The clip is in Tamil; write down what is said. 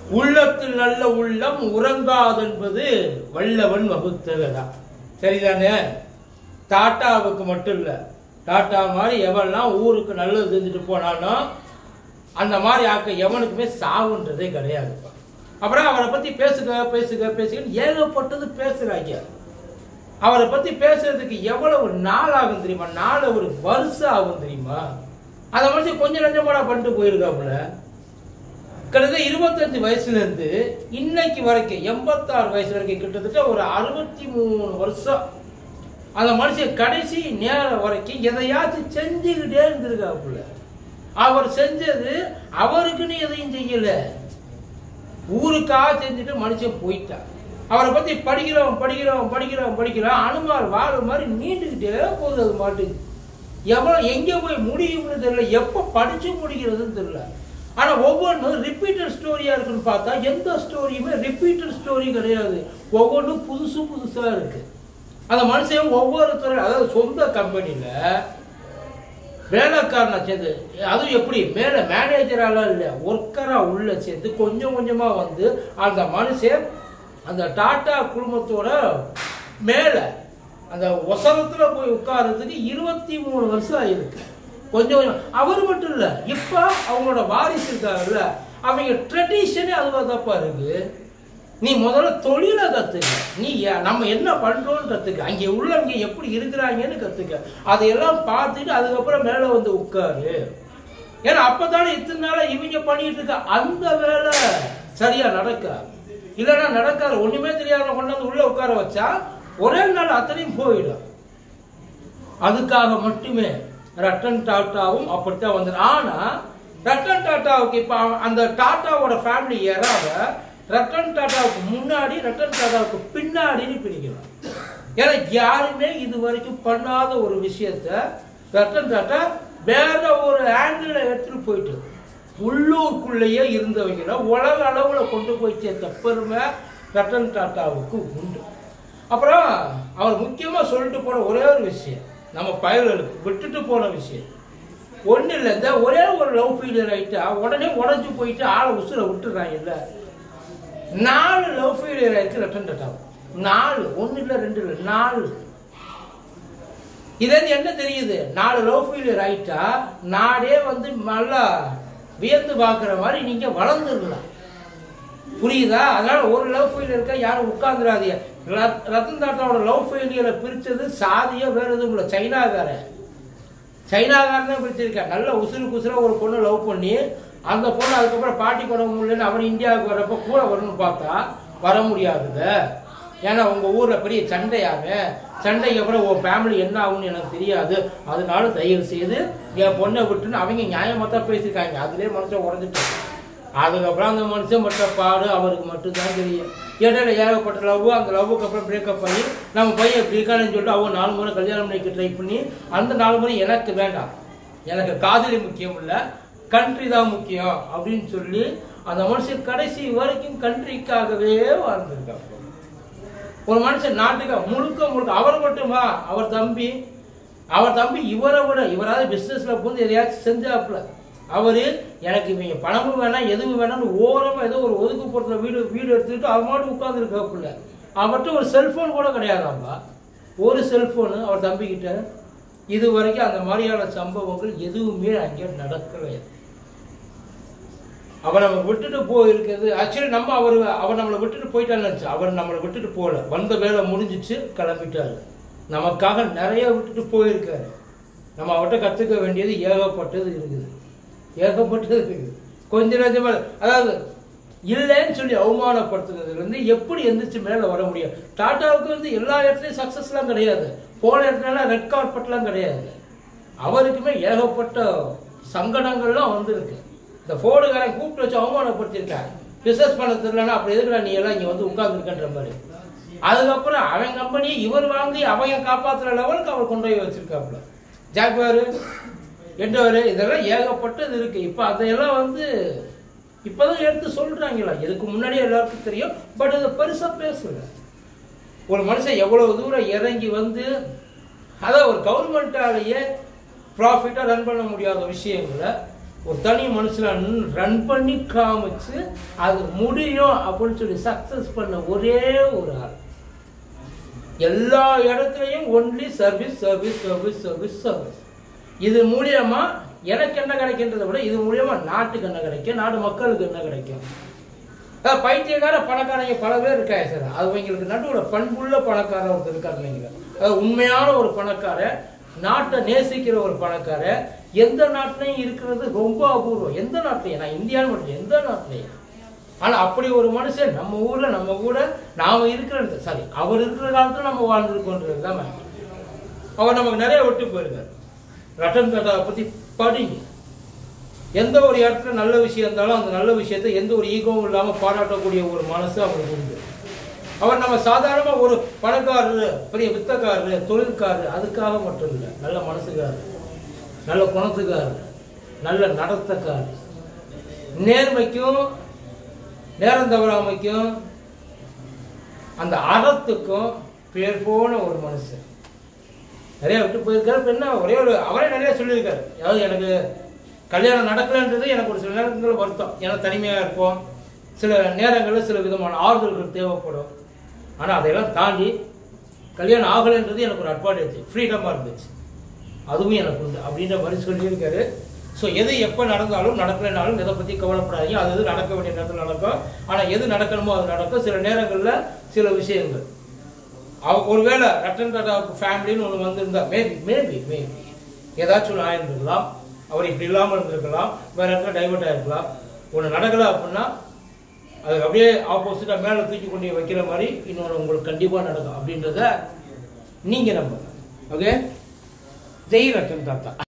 உள்ளத்தில் நல்ல உள்ளம் உறங்காதென்பது வல்லவன் வகுத்ததா சரிதானே டாட்டாவுக்கு மட்டும் இல்ல டாட்டா மாதிரி எவன்லாம் ஊருக்கு நல்லது செஞ்சுட்டு போனானோ அந்த மாதிரி ஆக்க எவனுக்குமே சாவுன்றதே கிடையாது அப்புறம் அவரை பத்தி பேசுக பேசுக பேசுக ஏகப்பட்டது பேசுறாங்க அவரை பத்தி பேசுறதுக்கு எவ்வளவு நாள் ஆகும் தெரியுமா நாள் ஒரு வருஷம் ஆகும் தெரியுமா அதை மனுஷன் கொஞ்சம் நஞ்சமாடா பண்ணிட்டு போயிருக்காப்புல கிட்டத்தட்ட இருபத்தஞ்சு வயசுல இருந்து இன்னைக்கு வரைக்கும் எண்பத்தாறு வயசு வரைக்கும் கிட்டத்தட்ட ஒரு அறுபத்தி மூணு வருஷம் அந்த மனுஷன் கடைசி நேரம் வரைக்கும் எதையாச்சும் செஞ்சுக்கிட்டே இருந்திருக்காப்புல அவர் செஞ்சது அவருக்குன்னு எதையும் செய்யல ஊருக்காக செஞ்சுட்டு மனுஷன் போயிட்டான் அவரை பத்தி படிக்கிறோம் படிக்கிறோம் படிக்கிறோம் படிக்கிறோம் அனுமார் வாழ மாதிரி நீண்டுக்கிட்டே போகுது அது மாட்டுக்கு எவ்வளவு எங்க போய் முடியும்னு தெரியல எப்ப படிச்சு முடிக்கிறதுன்னு தெரியல ஆனா ஒவ்வொன்றும் ரிப்பீட்டட் ஸ்டோரியா இருக்குன்னு பார்த்தா எந்த ஸ்டோரியுமே ரிப்பீட்டட் ஸ்டோரி கிடையாது ஒவ்வொன்றும் புதுசு புதுசா இருக்கு அந்த மனுஷன் ஒவ்வொரு துறை அதாவது சொந்த கம்பெனில வேலைக்காரனை சேர்ந்து அதுவும் எப்படி மேல மேனேஜராலாம் இல்லை ஒர்க்கரா உள்ள சேர்ந்து கொஞ்சம் கொஞ்சமா வந்து அந்த மனுஷன் அந்த டாடா குழுமத்தோட மேல அந்த ஒசரத்துல போய் உட்கார்றதுக்கு இருபத்தி மூணு வருஷம் ஆயிருக்கு கொஞ்சம் கொஞ்சம் அவர் மட்டும் இல்ல இப்ப அவங்களோட வாரிசு இருக்காங்கல்ல அவங்க ட்ரெடிஷனே அதுவா தப்பா இருக்கு நீ முதல்ல தொழிலை கத்துக்க நீ ஏ- நம்ம என்ன பண்றோம்னு கத்துக்க அங்க உள்ளவங்க எப்படி இருக்கிறாங்கன்னு கத்துக்க அதையெல்லாம் பார்த்துட்டு அதுக்கப்புறம் மேல வந்து உட்காரு ஏன்னா அப்பதானே இத்தனை நாளா இவங்க பண்ணிட்டு இருக்க அந்த வேலை சரியா நடக்காது இல்லைன்னா நடக்காது ஒண்ணுமே தெரியாத கொண்டாந்து உள்ள உட்கார வச்சா ஒரே நாள் அத்தனையும் போயிடும் அதுக்காக மட்டுமே ரட்டன் டாட்டாவும் அப்படித்தான் வந்தது ஆனா ரட்டன் டாட்டாவுக்கு இப்ப அவன் அந்த டாட்டாவோட ஃபேமிலி ஏறாவ ரட்டன் டாட்டாவுக்கு முன்னாடி ரட்டன் டாட்டாவுக்கு பின்னாடின்னு பிரிக்கலாம் ஏன்னா யாருமே இது வரைக்கும் பண்ணாத ஒரு விஷயத்த ரட்டன் டாட்டா வேற ஒரு ஆங்கிள் எடுத்துட்டு போயிட்டு உள்ளூருக்குள்ளேயே இருந்தவங்கள உலக அளவுல கொண்டு போய் சேர்த்த பெருமை ரட்டன் டாட்டாவுக்கு உண்டு அப்புறம் அவர் முக்கியமா சொல்லிட்டு போன ஒரே ஒரு விஷயம் நம்ம பயல்களுக்கு விட்டுட்டு போன விஷயம் ஒண்ணு இல்ல இந்த ஒரே ஒரு லவ் ஃபெயிலியர் ஆயிட்டா உடனே உடஞ்சு போயிட்டு ஆளை உசுர விட்டுறாங்க இல்ல நாலு லவ் ஃபெயிலியர் ஆயிருக்கு ரட்டன் டாட்டாவுக்கு நாலு ஒண்ணு இல்ல ரெண்டு இல்ல நாலு இதுல இருந்து என்ன தெரியுது நாலு லவ் ஃபெயிலியர் ஆயிட்டா நாடே வந்து நல்லா வியந்து பார்க்குற மாதிரி நீங்க வளர்ந்துருக்கலாம் புரியுதா அதனால ஒரு லவ் ஃபெயிலியர் இருக்கா யாரும் உட்கார்ந்துடாதீங்க ரத்- ரத்தன் டாட்டாவோட லவ் ஃபெயிலியரை பிரிச்சது சாதியோ வேற எதுவும் இல்லை சைனாக்காரன் சைனாக்காரன் தான் பிரிச்சிருக்கேன் நல்ல உசுறு குசுரா ஒரு பொண்ணு லவ் பண்ணி அந்த பொண்ணு அதுக்கப்புறம் பாட்டி கொட முடியலன்னு அவர் இந்தியாவுக்கு வரப்ப கூட வரணும்னு பார்த்தா வர முடியாதுல்ல ஏன்னா உங்க ஊர்ல பெரிய சண்டையாங்க சண்டைக்கு அப்புறம் உன் ஃபேமிலி என்ன ஆகும்னு எனக்கு தெரியாது அதனால தயவு செய்து என் பொண்ணை விட்டுன்னு அவங்க நியாயமா தான் பேசியிருக்காங்க அதுலயே மனுஷன் உடஞ்சிட்டாங்க அதுக்கப்புறம் அந்த மனுஷன் பட்ட பாடு அவருக்கு மட்டும்தான் தெரியும் இடையில ஏகப்பட்ட லவ் அந்த லவ்வுக்கு அப்புறம் பிரேக்கப் பண்ணி நம்ம பையன் இப்படி இருக்கான்னு சொல்லிட்டு அவங்க நாலு முறை கல்யாணம் பண்ணிக்க ட்ரை பண்ணி அந்த நாலு முறை எனக்கு வேண்டாம் எனக்கு காதலி முக்கியம் இல்ல கண்ட்ரி தான் முக்கியம் அப்படின்னு சொல்லி அந்த மனுஷன் கடைசி வரைக்கும் கண்ட்ரிக்காகவே வாழ்ந்திருக்காங்க ஒரு மனுஷன் நாட்டுக்கு முழுக்க முழுக்க அவர் மட்டுமா அவர் தம்பி அவர் தம்பி இவரை விட இவராவது பிசினஸ்ல புகுந்து எதையாச்சும் செஞ்சாப்புல அவரு எனக்கு இவங்க பணமும் வேணாம் எதுவும் வேணாம்னு ஓரமா ஏதோ ஒரு ஒதுக்குப்புறத்துல வீடு வீடு எடுத்துக்கிட்டு அவர் மாட்டு உட்கார்ந்துருக்காப்புல அவர்கிட்ட ஒரு செல்போன் கூட கிடையாதாம்பா ஒரு செல்போனு அவர் தம்பிக்கிட்ட இது வரைக்கும் அந்த மாதிரியான சம்பவங்கள் எதுவுமே அங்கே நடக்கவே இல்லை. அவர் நம்ம விட்டுட்டு போயிருக்கிறது ஆக்சுவலி நம்ம அவர் அவர் நம்மளை விட்டுட்டு போயிட்டான்னு நினைச்சு அவர் நம்மளை விட்டுட்டு போகல வந்த வேலை முடிஞ்சிச்சு கிளம்பிட்டாரு நமக்காக நிறைய விட்டுட்டு போயிருக்காரு நம்ம அவர்கிட்ட கத்துக்க வேண்டியது ஏகப்பட்டது இருக்குது ஏகப்பட்டது இருக்குது கொஞ்ச நஞ்சமா அதாவது இல்லைன்னு சொல்லி அவமானப்படுத்துறதுல இருந்து எப்படி எந்திரிச்சு மேல வர முடியும் டாட்டாவுக்கு வந்து எல்லா இடத்துலயும் சக்சஸ்லாம் கிடையாது போன இடத்துல ரெட் கார்பெட்லாம் கிடையாது அவருக்குமே ஏகப்பட்ட சங்கடங்கள்லாம் வந்திருக்கு இந்த ஃபோர்டுகாரன் கூப்பிட்டு வச்சு அவமானப்படுத்தியிருக்காங்க பிசினஸ் பண்ண தெரியலன்னா அப்படி எதுக்குடா நீ எல்லாம் இங்க வந்து உட்கார்ந்துருக்கன்ற மாதிரி அதுக்கப்புறம் அவன் கம்பெனியை இவர் வாங்கி அவன் காப்பாத்துற லெவலுக்கு அவர் கொண்டு போய் வச்சிருக்காப்புல ஜாக்வாரு எண்டவர் இதெல்லாம் ஏகப்பட்டது இருக்கு இப்ப அதையெல்லாம் வந்து இப்பதான் எடுத்து சொல்றாங்களா இதுக்கு முன்னாடியே எல்லாருக்கும் தெரியும் பட் அதை பெருசா பேசல ஒரு மனுஷன் எவ்வளவு தூரம் இறங்கி வந்து அதான் ஒரு கவர்மெண்டாலேயே ப்ராஃபிட்டாக ரன் பண்ண முடியாத விஷயங்களை ஒரு தனி மனுஷனை ரன் பண்ணி காமிச்சு அது முடியும் அப்படின்னு சொல்லி சக்சஸ் பண்ண ஒரே ஒரு ஆள் எல்லா இடத்துலையும் only service service service service service இது மூலியமா எனக்கு என்ன கிடைக்கின்றதை விட இது மூலியமா நாட்டுக்கு என்ன கிடைக்கும் நாடு மக்களுக்கு என்ன கிடைக்கும் அதாவது பைத்தியக்கார பணக்காரங்க பல பேர் இருக்காங்க சார் அது அவங்களுக்கு நடுவில் பண்புள்ள பணக்காரர் ஒருத்தர் இருக்காரு நினைக்கிறேன் அதாவது உண்மையான ஒரு பணக்காரன் நாட்டை நேசிக்கிற ஒரு பணக்காரன் எந்த நாட்டிலையும் இருக்கிறது ரொம்ப அபூர்வம் எந்த நாட்டிலையும் நான் இந்தியாவில் மட்டும் இல்ல, எந்த நாட்டிலையும் ஆனா அப்படி ஒரு மனுஷன் நம்ம ஊர்ல நம்ம கூட நாம இருக்கிற இடத்துல சாரி அவர் இருக்கிற காலத்துல நம்ம வாழ்ந்துருக்கோன்றது தான் matter. அவர் நமக்கு நிறைய விட்டு போயிருக்காரு ரத்தன் டாட்டாவை பத்தி படிங்க எந்த ஒரு இடத்துல நல்ல விஷயம் இருந்தாலும் அந்த நல்ல விஷயத்தை எந்த ஒரு ஈகோவும் இல்லாம பாராட்டக்கூடிய ஒரு மனசு அவருக்கு உண்டு அவர் நம்ம சாதாரணமா ஒரு பணக்காரரு பெரிய வித்தக்காரரு தொழில்காரரு அதுக்காக மட்டும் இல்லை நல்ல மனசுக்காரர் நல்ல குணத்துக்காரர் நல்ல நடத்தக்காரர் நேர்மைக்கும் நேரம் தவறாமைக்கும் அந்த அறத்துக்கும் பேர் போன ஒரு மனுஷன் நிறைய விட்டு போயிருக்காரு இப்ப என்ன ஒரே ஒரு அவரே நிறைய சொல்லியிருக்காரு அதாவது எனக்கு கல்யாணம் நடக்கலைன்றது எனக்கு ஒரு சில நேரங்களில் வருத்தம் ஏன்னா தனிமையாக இருப்போம் சில நேரங்களில் சில விதமான ஆறுதல்கள் தேவைப்படும் ஆனால் அதையெல்லாம் தாண்டி கல்யாணம் ஆகலைன்றது எனக்கு ஒரு அட்வான்டேஜ் ஃப்ரீடமாக இருந்துச்சு அதுவும் எனக்கு உண்டு அப்படின்ற மாதிரி சொல்லியிருக்காரு ஸோ எது எப்போ நடந்தாலும் நடக்கலைனாலும் எதை பற்றி கவலைப்படாதீங்க அது எது நடக்க வேண்டிய நேரத்தில் நடக்கும் ஆனால் எது நடக்கணுமோ அது நடக்கும் சில நேரங்களில் சில விஷயங்கள் அவ ஒருவேளை ரத்தன் டாடாவுக்கு ஃபேமிலின்னு ஒன்று வந்திருந்தா மேபி மேபி மேபி ஏதாச்சும் ஒன்று ஆயிருந்திருக்கலாம் அவர் இப்படி இல்லாமல் இருந்திருக்கலாம் வேற இடத்துல டைவர்ட் ஆயிருக்கலாம் ஒன்று நடக்கல அப்படின்னா அது அப்படியே ஆப்போசிட்டாக மேலே தூக்கி கொண்டு போய் வைக்கிற மாதிரி இன்னொன்று உங்களுக்கு கண்டிப்பாக நடக்கும் அப்படின்றத நீங்கள் நம்புங்க ஓகே ஜெய் ரத்தன் தாத்தா